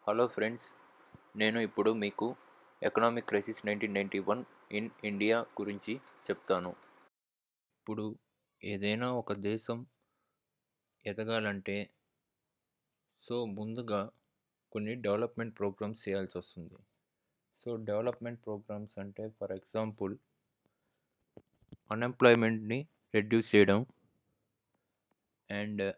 hello friends నేను ఇప్పుడు మీకు economic crisis nineteen ninety one in India గురించి చెప్తాను ఇప్పుడు ఏదైనా ఒక దేశం ఎదగాలంటే సో ముందుగా కొన్ని డెవలప్మెంట్ ప్రోగ్రామ్స్ చేయాల్సి వస్తుంది సో డెవలప్మెంట్ ప్రోగ్రామ్స్ అంటే ఫర్ ఎగ్జాంపుల్ అన్ఎంప్లాయ్మెంట్ని రెడ్యూస్ చేయడం అండ్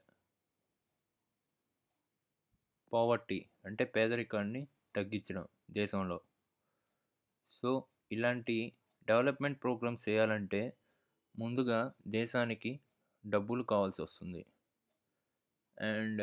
పావర్టీ అంటే పేదరికాన్ని తగ్గించడం దేశంలో సో ఇలాంటి డెవలప్మెంట్ ప్రోగ్రామ్స్ చేయాలంటే ముందుగా దేశానికి డబ్బులు కావాల్సి వస్తుంది అండ్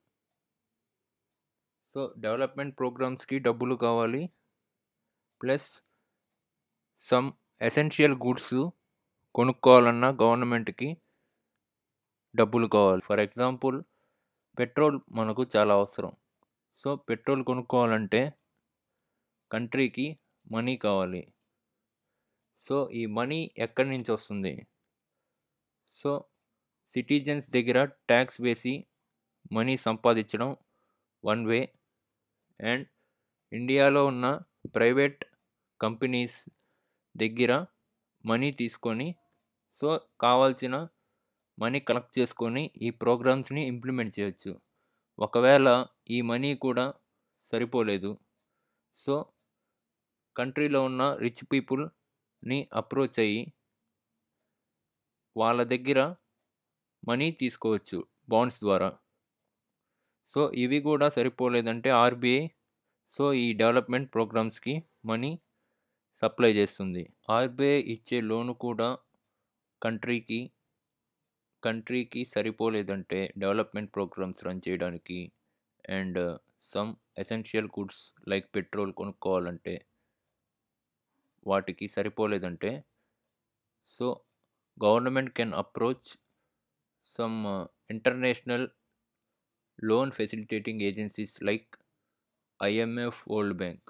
సో డెవలప్మెంట్ ప్రోగ్రామ్స్కి డబ్బులు కావాలి ప్లస్ సమ్ ఎసెన్షియల్ గూడ్స్ కొనుక్కోవాలన్నా గవర్నమెంట్కి డబ్బులు కావాలి ఫర్ ఎగ్జాంపుల్ పెట్రోల్ మనకు చాలా అవసరం సో పెట్రోల్ కొనుక్కోవాలంటే కంట్రీకి మనీ కావాలి సో ఈ మనీ ఎక్కడి నుంచి వస్తుంది సో సిటిజన్స్ దగ్గర ట్యాక్స్ వేసి మనీ సంపాదించడం వన్ వే అండ్ ఇండియాలో ఉన్న ప్రైవేట్ కంపెనీస్ దగ్గర మనీ తీసుకొని సో కావాల్సిన మనీ కలెక్ట్ చేసుకొని ఈ ప్రోగ్రామ్స్ని ఇంప్లిమెంట్ చేయొచ్చు ఒకవేళ ఈ మనీ కూడా సరిపోలేదు సో కంట్రీలో ఉన్న రిచ్ పీపుల్ని అప్రోచ్ అయ్యి వాళ్ళ దగ్గర మనీ తీసుకోవచ్చు బాండ్స్ ద్వారా సో ఇవి కూడా సరిపోలేదంటే ఆర్బీఐ సో ఈ డెవలప్మెంట్ ప్రోగ్రామ్స్కి మనీ సప్లై చేస్తుంది ఆర్బీఐ ఇచ్చే లోను కూడా కంట్రీకి కంట్రీకి సరిపోలేదంటే డెవలప్మెంట్ ప్రోగ్రామ్స్ రన్ చేయడానికి and some essential goods like petrol కొనుక్కోవాలంటే వాటికి సరిపోలేదంటే so government can approach some international loan facilitating agencies like IMF World Bank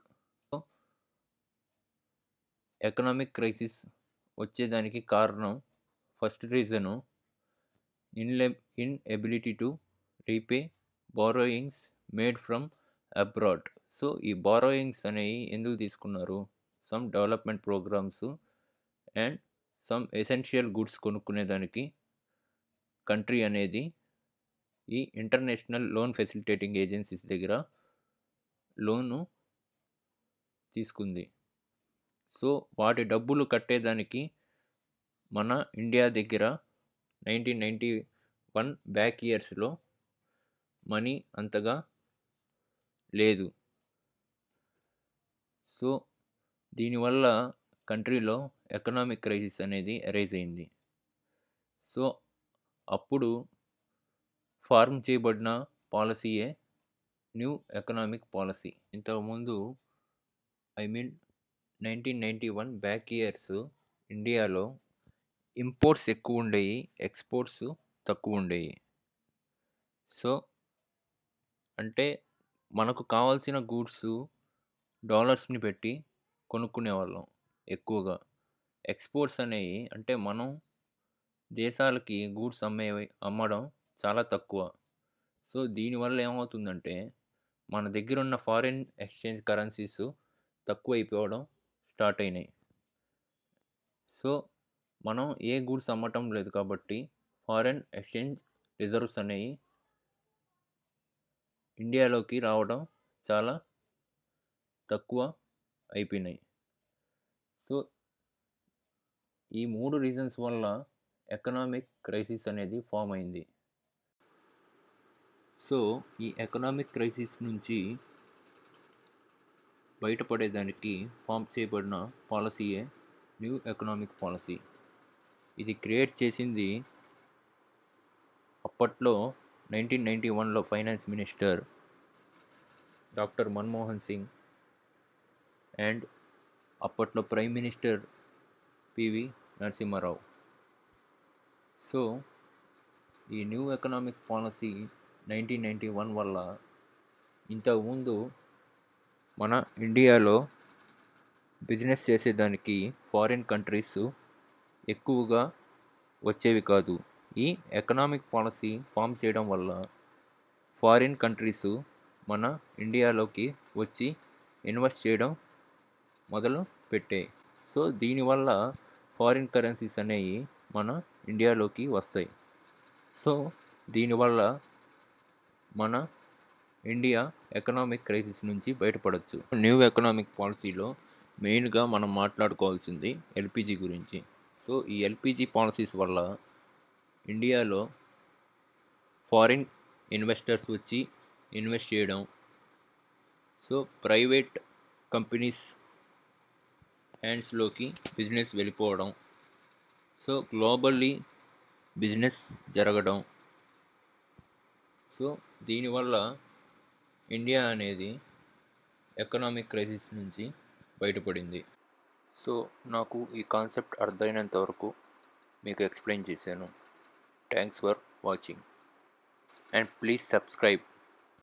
economic crisis వచ్చేదానికి కారణం ఫస్ట్ రీజను ఇన్లె inability to repay borrowings made from abroad so ఈ borrowings అనేవి ఎందుకు తీసుకున్నారు some development programmes and some essential goods కొనుక్కునేదానికి country అనేది ఈ ఇంటర్నేషనల్ లోన్ ఫెసిలిటేటింగ్ ఏజెన్సీస్ దగ్గర లోను తీసుకుంది సో వాటి డబ్బులు కట్టేదానికి మన ఇండియా దగ్గర నైన్టీన్ నైంటీ వన్ బ్యాక్ ఇయర్స్లో మనీ అంతగా లేదు సో దీనివల్ల కంట్రీలో ఎకనామిక్ క్రైసిస్ అనేది అరైజ్ అయింది సో అప్పుడు ఫార్మ్ చేయబడిన పాలసీయే న్యూ ఎకనామిక్ పాలసీ ఇంతకుముందు I mean nineteen ninety one back years ఇండియాలో ఇంపోర్ట్స్ ఎక్కువ ఉండేవి ఎక్స్పోర్ట్స్ తక్కువ ఉండేవి సో అంటే మనకు కావాల్సిన గూడ్స్ డాలర్స్ని పెట్టి కొనుక్కునేవాళ్ళం ఎక్కువగా ఎక్స్పోర్ట్స్ అనేవి అంటే మనం దేశాలకి గూడ్స్ అమ్మే అమ్మడం చాలా తక్కువ సో దీనివల్ల ఏమవుతుందంటే మన దగ్గర ఉన్న ఫారిన్ ఎక్స్చేంజ్ కరెన్సీస్ తక్కువ అయిపోవడం స్టార్ట్ అయినాయి సో మనం ఏ గూడ్స్ అమ్మటం లేదు కాబట్టి ఫారెన్ ఎక్స్చేంజ్ రిజర్వ్స్ అనేవి ఇండియాలోకి రావడం చాలా తక్కువ అయిపోయినాయి సో ఈ మూడు రీజన్స్ వల్ల ఎకనామిక్ క్రైసిస్ అనేది ఫామ్ అయింది సో ఈ ఎకనామిక్ క్రైసిస్ నుంచి బయటపడేదానికి ఫామ్ చేయబడిన పాలసీయే న్యూ ఎకనామిక్ పాలసీ ఇది క్రియేట్ చేసింది అప్పట్లో నైన్టీన్ నైంటీ వన్లో finance minister doctor Manmohan Singh and అప్పట్లో prime minister PV Narasimha Rao so ఈ new economic policy nineteen ninety one వల్ల ఇంతకుముందు మన ఇండియాలో బిజినెస్ చేసేదానికి ఫారిన్ కంట్రీస్ ఎక్కువగా వచ్చేవి కాదు ఈ ఎకనామిక్ పాలసీ ఫామ్ చేయడం వల్ల ఫారిన్ కంట్రీస్ మన ఇండియాలోకి వచ్చి ఇన్వెస్ట్ చేయడం మొదలు పెట్టాయి సో దీనివల్ల ఫారిన్ కరెన్సీస్ అనేవి మన ఇండియాలోకి వస్తాయి సో దీనివల్ల మన ఇండియా ఎకనామిక్ క్రైసిస్ నుంచి బయటపడవచ్చు న్యూ ఎకనామిక్ పాలసీలో మెయిన్గా మనం మాట్లాడుకోవాల్సింది ఎల్పిజి గురించి సో ఈ ఎల్పిజి పాలసీస్ వల్ల ఇండియాలో ఫారిన్ ఇన్వెస్టర్స్ వచ్చి ఇన్వెస్ట్ చేయడం సో ప్రైవేట్ కంపెనీస్ హ్యాండ్స్లోకి బిజినెస్ వెళ్ళిపోవడం సో గ్లోబల్లీ బిజినెస్ జరగడం సో దీనివల్ల ఇండియా అనేది ఎకనామిక్ క్రైసిస్ నుంచి బయటపడింది సో నాకు ఈ కాన్సెప్ట్ అర్థమైనంత వరకు మీకు ఎక్స్ప్లెయిన్ చేశాను thanks for watching and please subscribe